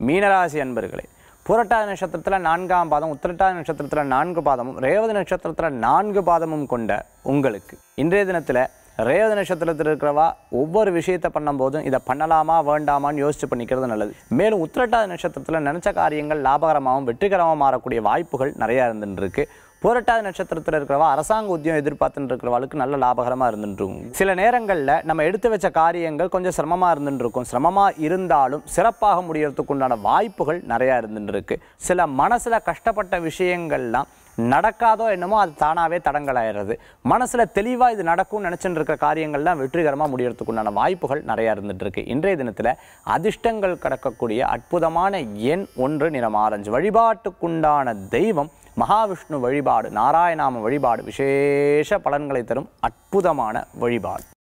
மீனராசி அன்பர்களே புரட்டாதி நட்சத்திரத்தில் நான்காம் பாதம் உத்திரட்டாதி நட்சத்திரத்தில் நான்கு பாதமும் ரேவதி நட்சத்திரத்தில் நான்கு பாதமும் கொண்ட உங்களுக்கு இன்றைய தினத்தில் ரேவதி நட்சத்திரத்தில் இருக்கிறவா ஒவ்வொரு விஷயத்தை பண்ணும்போதும் இதை பண்ணலாமா வேண்டாமான்னு யோசிச்சு பண்ணிக்கிறது நல்லது மேலும் உத்திரட்டாதி நட்சத்திரத்தில் நினச்ச காரியங்கள் லாபகரமாகவும் வெற்றிகரமாக மாறக்கூடிய வாய்ப்புகள் நிறையா இருந்துட்டு இருக்கு புரட்டாதி நட்சத்திரத்தில் இருக்கிறவா அரசாங்க உத்தியம் எதிர்பார்த்துட்டு இருக்கிறவளுக்கு நல்ல லாபகரமாக இருந்துட்டு இருக்கும் சில நேரங்களில் நம்ம எடுத்து வச்ச காரியங்கள் கொஞ்சம் சிரமமாக இருந்துட்டு இருக்கும் சிரமமாக இருந்தாலும் சிறப்பாக முடியறதுக்கு உண்டான வாய்ப்புகள் நிறையா இருந்துட்டு இருக்கு சில மனசில் கஷ்டப்பட்ட விஷயங்கள்லாம் நடக்காதோ என்னமோ அது தானாகவே தடங்கலாயிடுறது மனசில் தெளிவாக இது நடக்கும்னு நினச்சிட்டு இருக்கிற காரியங்கள்லாம் வெற்றிகரமாக முடியறதுக்கு உண்டான வாய்ப்புகள் நிறையா இருந்துட்டு இருக்கு இன்றைய தினத்தில் அதிர்ஷ்டங்கள் கடக்கக்கூடிய அற்புதமான எண் ஒன்று நிறம் ஆரஞ்சு வழிபாட்டுக்குண்டான தெய்வம் மகாவிஷ்ணு வழிபாடு நாராயணாம வழிபாடு விசேஷ பலன்களை தரும் அற்புதமான வழிபாடு